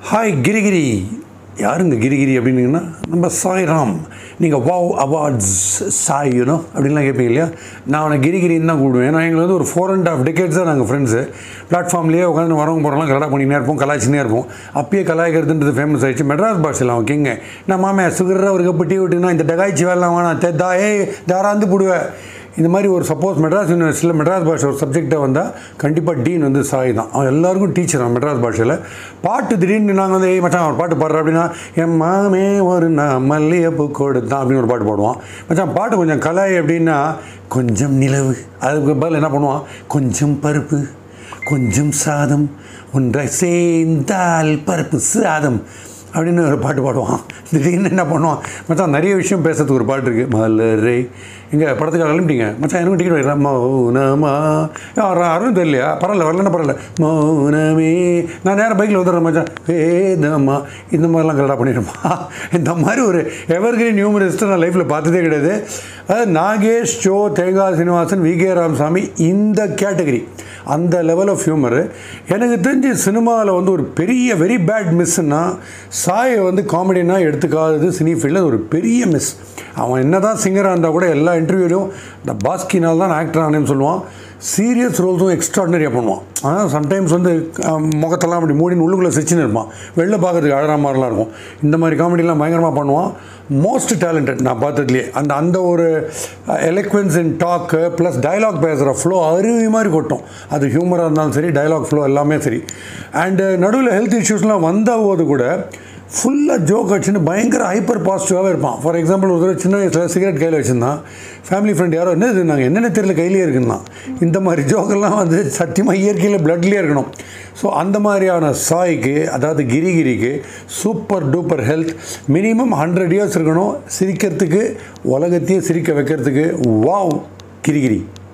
hi Gregory யாருங்க Gregory அப்படின்னீங்கன்னா நம்ம சாய்ராம் நீங்கள் வாவ் அவார்ட்ஸ் சாய் யூனோ அப்படின்லாம் கேட்பீங்க இல்லையா நான் அவனை கிரிகிரின்னு தான் கூப்பிடுவேன் ஏன்னா எங்களுக்கு வந்து ஒரு ஃபோர் அண்ட் ஹாஃப் டெக்கேட்ஸ் தான் நாங்கள் ஃப்ரெண்ட்ஸு பிளாட்ஃபார்ம்லேயே உட்காந்து வரவங்க போகிறலாம் கலடா பண்ணினே இருப்போம் கலாய்ச்சினே இருப்போம் அப்பயே கலாய்க்கிறதுன்றது ஃபேமஸ் ஆயிடுச்சு மெட்ராஸ் பாஷையில் அவன் கிங்க நான் மாமே சுகர் ஒரு கப்பு டீ விட்டுனா இந்த டகாய்ச்சி வேலை வேணாம் தெத்தா ஏய் தாராந்து போடுவேன் இந்த மாதிரி ஒரு சப்போஸ் மெட்ராஸ் யூனிவர்சிட்டியில் மெட்ராஸ் பாஷை ஒரு சப்ஜெக்டாக வந்தால் கண்டிப்பாக டீன் வந்து சாய் தான் அவன் எல்லாருக்கும் டீச்சர் அவன் மெட்ராஸ் பாஷையில் பாட்டு திடீர்னு நாங்கள் வந்து ஏய் மச்சான் ஒரு பாட்டு பாடுற அப்படின்னா என் மாமே ஒரு நான் மல்லிகைப்பூ கொடுத்தான் அப்படின்னு ஒரு பாட்டு பாடுவான் மச்சான் பாட்டு கொஞ்சம் கலாய் அப்படின்னா கொஞ்சம் நிலவு அதுக்கு பதில் என்ன பண்ணுவான் கொஞ்சம் பருப்பு கொஞ்சம் சாதம் ஒன்றை சேர்ந்தால் பருப்பு சாதம் அப்படின்னு ஒரு பாட்டு பாடுவான் திடீர்னு என்ன பண்ணுவான் மச்சான் நிறைய விஷயம் பேசுறதுக்கு ஒரு பாட்டு இருக்குது மலரே எங்கே படத்துக்கு கிளம்பிட்டீங்க மச்சான் எனக்கு டிக்கெட் வைக்கிறேன் மௌனமா யாரும் யாரும் தெரியலையா பரவாயில்ல வரலன்னா பரவாயில்ல மௌனமே நான் நேரம் பைக்கில் வந்துடுறேன் மச்சான் வேதம்மா இந்த மாதிரிலாம் கரெக்டாக பண்ணிடுமா இந்த மாதிரி ஒரு எவர்கிரீன் நியூமரிஸ்ட்டை நான் லைஃப்பில் பார்த்ததே கிடையாது அதாவது நாகேஷ் சோ தேங்காய் சீனிவாசன் வி கே ராமசாமி இந்த கேட்டகரி அந்த லெவல் ஆஃப் ஹியூமரு எனக்கு தெரிஞ்சு சினிமாவில் வந்து ஒரு பெரிய வெரி பேட் மிஸ்ஸுன்னா சாயை வந்து காமெடினா எடுத்துக்காதது சினி ஃபீல்டில் ஒரு பெரிய மிஸ் அவன் என்ன தான் சிங்கராக இருந்தால் கூட எல்லா இன்டர்வியூலையும் இந்த பாஸ்கினால் தான் ஆக்டர் ஆனேன்னு சொல்லுவான் சீரியஸ் ரோல்ஸும் எக்ஸ்ட்ராடினரியாக பண்ணுவான் ஆனால் சம்டைம்ஸ் வந்து அஹ், முகத்தெல்லாம் அப்படி மூடின்னு உள்ளுக்குள்ளே சிரிச்சுன்னு இருப்பான் வெளில பார்க்கறதுக்கு அழகாக மாதிரிலாம் இருக்கும் இந்த மாதிரி காமெடிலாம் பயங்கரமாக பண்ணுவான் மோஸ்ட் டேலண்டட் நான் பார்த்ததுலேயே அந்த அந்த ஒரு eloquence in talk plus dialogue பேசுகிற ஃப்ளோ அருவி மாதிரி கொட்டும் அது ஹியூமராக இருந்தாலும் சரி டயலாக் ஃப்ளோ எல்லாமே சரி அண்டு நடுவில் ஹெல்த் இஷ்யூஸ்லாம் வந்தபோது கூட ஃபுல்லாக ஜோக் அடிச்சுன்னு பயங்கர ஹைப்பர் பாசிட்டிவாகவே இருப்பான் ஃபார் எக்ஸாம்பிள் ஒரு தடவை சின்ன வயசில் சிகரெட் கையில் வச்சுருந்தான் ஃபேமிலி ஃப்ரெண்ட் யாரோ என்ன இது நாங்கள் என்னென்ன தெரியல கையிலே இருக்குன்னா இந்த மாதிரி ஜோக்கெல்லாம் வந்து சத்தியமாக இயற்கையில் பிளட்லேயே இருக்கணும் ஸோ அந்த மாதிரியான சாய்க்கு அதாவது கிரிகிரிக்கு super duper health minimum hundred years இருக்கணும் சிரிக்கிறதுக்கு உலகத்தையே சிரிக்க வைக்கிறதுக்கு வாவ் கிரிகிரி